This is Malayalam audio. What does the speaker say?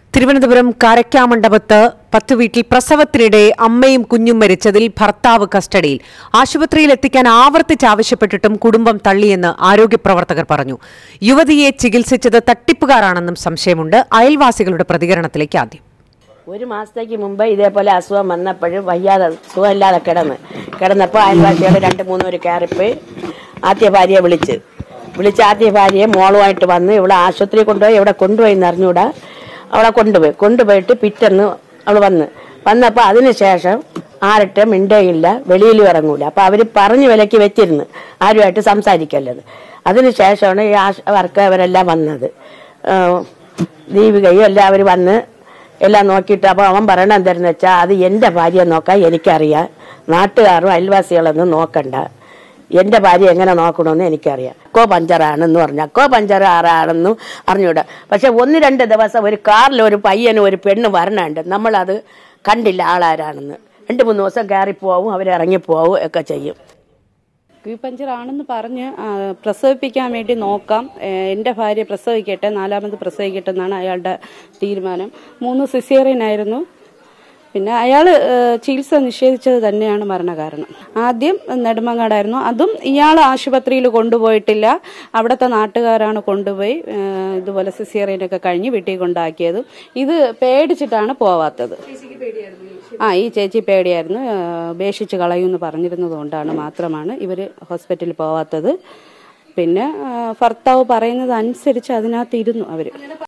തിരുവനന്തപുരം കാരക്കാമണ്ഡപത്ത് പത്ത് വീട്ടിൽ പ്രസവത്തിനിടെ അമ്മയും കുഞ്ഞും മരിച്ചതിൽ ഭർത്താവ് കസ്റ്റഡിയിൽ ആശുപത്രിയിൽ എത്തിക്കാൻ ആവർത്തിച്ചാവശ്യപ്പെട്ടിട്ടും കുടുംബം തള്ളിയെന്ന് ആരോഗ്യപ്രവർത്തകർ പറഞ്ഞു യുവതിയെ ചികിത്സിച്ചത് തട്ടിപ്പുകാരാണെന്നും സംശയമുണ്ട് അയൽവാസികളുടെ പ്രതികരണത്തിലേക്ക് ആദ്യം ഒരു മാസത്തേക്ക് മുമ്പ് ഇതേപോലെ അസുഖം വന്നപ്പോഴും വയ്യാതെ സുഖമില്ലാതെ കിടന്ന് കിടന്നപ്പോൾ അയൽവാസികൾ രണ്ട് മൂന്ന് പേര് കയറിപ്പോയി ആദ്യ ഭാര്യയെ വിളിച്ച് വിളിച്ച് ആദ്യ ഭാര്യയെ മോളുമായിട്ട് വന്ന് ഇവിടെ ആശുപത്രി കൊണ്ടുപോയി ഇവിടെ കൊണ്ടുപോയി എന്ന് അറിഞ്ഞൂടാ അവളെ കൊണ്ടുപോയി കൊണ്ടുപോയിട്ട് പിറ്റന്ന് അവൾ വന്ന് വന്നപ്പോൾ അതിനുശേഷം ആരട്ടെ മിണ്ടേയില്ല വെളിയിലും ഇറങ്ങൂല അപ്പൊ അവര് പറഞ്ഞു വിലക്ക് വെച്ചിരുന്നു ആരുമായിട്ട് സംസാരിക്കല്ലത് അതിനുശേഷമാണ് ഈ ആശ വർക്ക് അവരെല്ലാം വന്നത് ആ, ദീപികയും എല്ലാവരും വന്ന് എല്ലാം നോക്കിയിട്ട് അപ്പോൾ അവൻ പറയണ എന്തായിരുന്നു വെച്ചാൽ അത് എൻ്റെ ഭാര്യയെ നോക്കാൻ എനിക്കറിയാം നാട്ടുകാരും അയൽവാസികളൊന്നും നോക്കണ്ട എൻ്റെ ഭാര്യ എങ്ങനെ നോക്കണമെന്ന് എനിക്കറിയാം അക്കോ പഞ്ചറാണെന്ന് പറഞ്ഞു അക്കോ പഞ്ചർ ആറാണെന്നും അറിഞ്ഞൂടാ പക്ഷെ ഒന്ന് രണ്ട് ദിവസം ഒരു കാറിൽ ഒരു പയ്യനും ഒരു പെണ്ണ് വരണുണ്ട് നമ്മളത് കണ്ടില്ല ആളാരാണെന്ന് രണ്ട് മൂന്ന് ദിവസം കയറിപ്പോവും അവർ ഇറങ്ങിപ്പോവും ഒക്കെ ചെയ്യും ക്യൂപഞ്ചർ ആണെന്ന് പറഞ്ഞ് ആ, പ്രസവിപ്പിക്കാൻ വേണ്ടി നോക്കാം ഏ, എൻ്റെ ഭാര്യ പ്രസവിക്കട്ടെ നാലാമത് പ്രസവിക്കട്ടെ എന്നാണ് അയാളുടെ തീരുമാനം മൂന്ന് സിസേറിയൻ ആയിരുന്നു പിന്നെ അയാൾ ചികിത്സ നിഷേധിച്ചത് തന്നെയാണ് മരണകാരണം ആദ്യം നെടുമങ്ങാടായിരുന്നു അതും ഇയാൾ ആശുപത്രിയിൽ കൊണ്ടുപോയിട്ടില്ല അവിടുത്തെ നാട്ടുകാരാണ് കൊണ്ടുപോയി ഏ, ഇതുപോലെ സിസേറിയനൊക്കെ കഴിഞ്ഞ് വീട്ടിൽ കൊണ്ടാക്കിയതും ഇത് പേടിച്ചിട്ടാണ് പോവാത്തത് ആ ഈ ചേച്ചി പേടിയായിരുന്നു ആ, ഉപേക്ഷിച്ച് കളയുമെന്ന് പറഞ്ഞിരുന്നത് കൊണ്ടാണ് മാത്രമാണ് ഇവർ ഹോസ്പിറ്റലിൽ പോവാത്തത് പിന്നെ ആ, ഭർത്താവ് പറയുന്നത് അനുസരിച്ച് അതിനകത്ത് ഇരുന്നു അവർ